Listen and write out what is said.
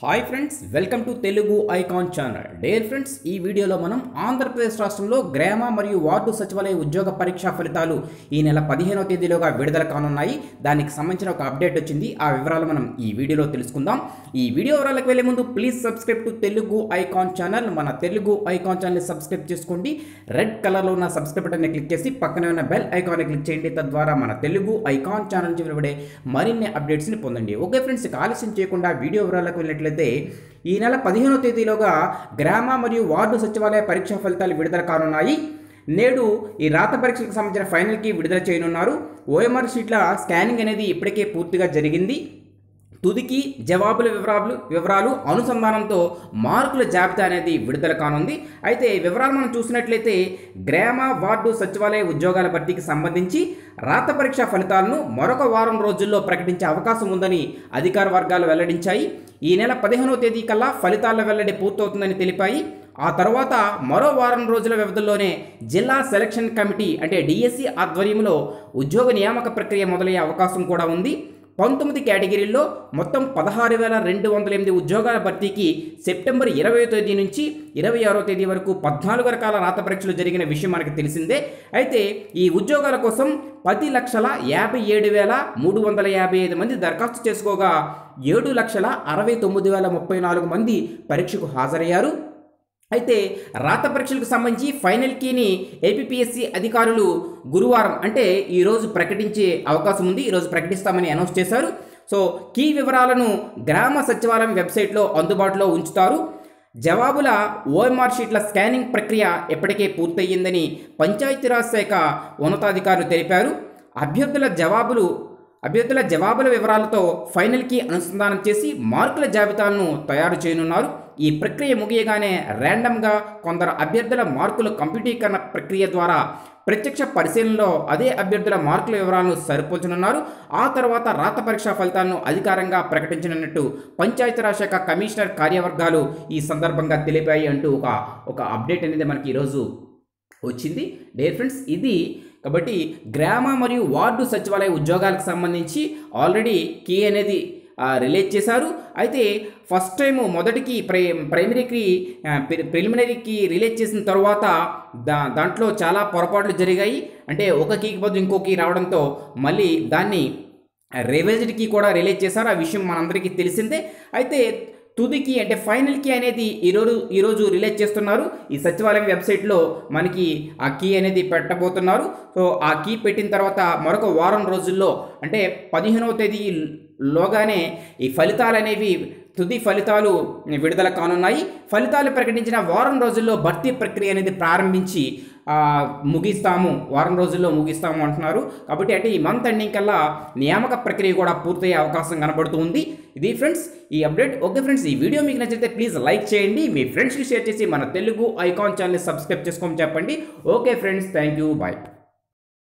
hi friends welcome to Telugu icon channel dear friends ఈ వీడియోలో మనం ఆంధ్రప్రదేశ్ రాష్ట్రంలో గ్రామ మరియు వార్డు సచివాలయ ఉద్యోగ పరీక్షా ఫలితాలు ఈ నెల పదిహేనవ తేదీలోగా విడుదల కానున్నాయి దానికి సంబంధించిన ఒక అప్డేట్ వచ్చింది ఆ వివరాలు మనం ఈ వీడియోలో తెలుసుకుందాం ఈ వీడియో వివరాలకు వెళ్ళే ముందు please subscribe to Telugu icon channel మన తెలుగు ఐకాన్ ఛానల్ని సబ్స్క్రైబ్ చేసుకోండి రెడ్ కలర్లో ఉన్న సబ్స్క్రైబ్ బటన్ని క్లిక్ చేసి పక్కనే ఉన్న బెల్ ఐకాన్ని క్లిక్ చేయండి తద్వారా మన తెలుగు ఐకాన్ ఛానల్ నుంచి వెలువడే మరిన్ని అప్డేట్స్ని పొందండి ఓకే ఫ్రెండ్స్ ఇక ఆలస్యం చేయకుండా వీడియో వివరాలకు వెళ్ళినట్లయితే ఈ నెల పదిహేనవ తేదీలోగా గ్రామ మరియు వార్డు సచివాలయ పరీక్షా ఫలితాలు విడుదల కానున్నాయి నేడు ఈ రాత పరీక్షలకు సంబంధించిన ఫైనల్కి విడుదల చేయనున్నారు ఓఎంఆర్ షీట్ల స్కానింగ్ అనేది ఇప్పటికే పూర్తిగా జరిగింది తుదికి జవాబుల వివరాలు వివరాలు అనుసంధానంతో మార్కుల జాబితా అనేది విడుదల కానుంది అయితే వివరాలు మనం చూసినట్లయితే గ్రామ వార్డు సచివాలయ ఉద్యోగాల భర్తీకి సంబంధించి రాత పరీక్ష ఫలితాలను మరొక వారం రోజుల్లో ప్రకటించే అవకాశం ఉందని అధికార వర్గాలు వెల్లడించాయి ఈ నెల పదిహేనవ తేదీ కల్లా ఫలితాల వెల్లడి పూర్తవుతుందని తెలిపాయి ఆ తర్వాత మరో వారం రోజుల వ్యవధిలోనే జిల్లా సెలక్షన్ కమిటీ అంటే డిఎస్సి ఆధ్వర్యంలో ఉద్యోగ నియామక ప్రక్రియ మొదలయ్యే అవకాశం కూడా ఉంది పంతొమ్మిది కేటగిరీల్లో మొత్తం పదహారు వేల రెండు వందల ఎనిమిది ఉద్యోగాల భర్తీకి సెప్టెంబర్ ఇరవై తేదీ నుంచి ఇరవై ఆరో తేదీ వరకు పద్నాలుగు రకాల రాత పరీక్షలు జరిగిన విషయం మనకు తెలిసిందే అయితే ఈ ఉద్యోగాల కోసం పది లక్షల యాభై ఏడు వేల మూడు వందల యాభై ఐదు మంది దరఖాస్తు చేసుకోగా ఏడు లక్షల అరవై తొమ్మిది వేల ముప్పై నాలుగు మంది పరీక్షకు హాజరయ్యారు అయితే రాత పరీక్షలకు సంబంధించి ఫైనల్ కీని ఏపీఎస్సి అధికారులు గురువారం అంటే ఈరోజు ప్రకటించే అవకాశం ఉంది ఈరోజు ప్రకటిస్తామని అనౌన్స్ చేశారు సో కీ వివరాలను గ్రామ సచివాలయం వెబ్సైట్లో అందుబాటులో ఉంచుతారు జవాబుల ఓఎంఆర్ షీట్ల స్కానింగ్ ప్రక్రియ ఎప్పటికే పూర్తయిందని పంచాయతీరాజ్ శాఖ ఉన్నతాధికారులు తెలిపారు అభ్యర్థుల జవాబులు అభ్యర్థుల జవాబుల వివరాలతో ఫైనల్కి అనుసంధానం చేసి మార్కుల జాబితాలను తయారు చేయనున్నారు ఈ ప్రక్రియ ముగియగానే ర్యాండమ్గా కొందరు అభ్యర్థుల మార్కుల కంప్యూటీకరణ ప్రక్రియ ద్వారా ప్రత్యక్ష పరిశీలనలో అదే అభ్యర్థుల మార్కుల వివరాలను సరిపోల్చనున్నారు ఆ తర్వాత రాత పరీక్షా ఫలితాలను అధికారంగా ప్రకటించనున్నట్టు పంచాయతీరాజ్ శాఖ కమిషనర్ కార్యవర్గాలు ఈ సందర్భంగా తెలిపాయి అంటూ ఒక ఒక అప్డేట్ అనేది మనకి ఈరోజు వచ్చింది డేర్ ఫ్రెండ్స్ ఇది కాబట్టి గ్రామ మరియు వార్డు సచివాలయ ఉద్యోగాలకు సంబంధించి ఆల్రెడీ కీ అనేది రిలీజ్ చేశారు అయితే ఫస్ట్ టైం మొదటికి ప్రై ప్రైమరీకి ప్రిలిమినరీకి రిలీజ్ చేసిన తర్వాత దా దాంట్లో చాలా పొరపాట్లు జరిగాయి అంటే ఒక కీకి బదులు ఇంకో కీ రావడంతో మళ్ళీ దాన్ని రివైజ్డ్కి కూడా రిలీజ్ చేశారు ఆ విషయం మనందరికీ తెలిసిందే అయితే తుదికి అంటే ఫైనల్ కీ అనేది ఈరోజు ఈరోజు రిలీజ్ చేస్తున్నారు ఈ సచివాలయం వెబ్సైట్లో మనకి ఆ కీ అనేది పెట్టబోతున్నారు సో ఆ కీ పెట్టిన తర్వాత మరొక వారం రోజుల్లో అంటే పదిహేనవ తేదీ లోగానే ఈ ఫలితాలు అనేవి తుది ఫలితాలు విడుదల కానున్నాయి ఫలితాలు ప్రకటించిన వారం రోజుల్లో భర్తీ ప్రక్రియ అనేది ప్రారంభించి ముగిస్తాము వారం రోజుల్లో ముగిస్తాము అంటున్నారు కాబట్టి అంటే ఈ మంత్ ఎండింగ్ కల్లా నియామక ప్రక్రియ కూడా పూర్తయ్యే అవకాశం కనబడుతుంది ఇది ఫ్రెండ్స్ ఈ అప్డేట్ ఓకే ఫ్రెండ్స్ ఈ వీడియో మీకు నచ్చితే ప్లీజ్ లైక్ చేయండి మీ ఫ్రెండ్స్కి షేర్ చేసి మన తెలుగు ఐకాన్ ఛానల్ని సబ్స్క్రైబ్ చేసుకోమని చెప్పండి okay friends thank you bye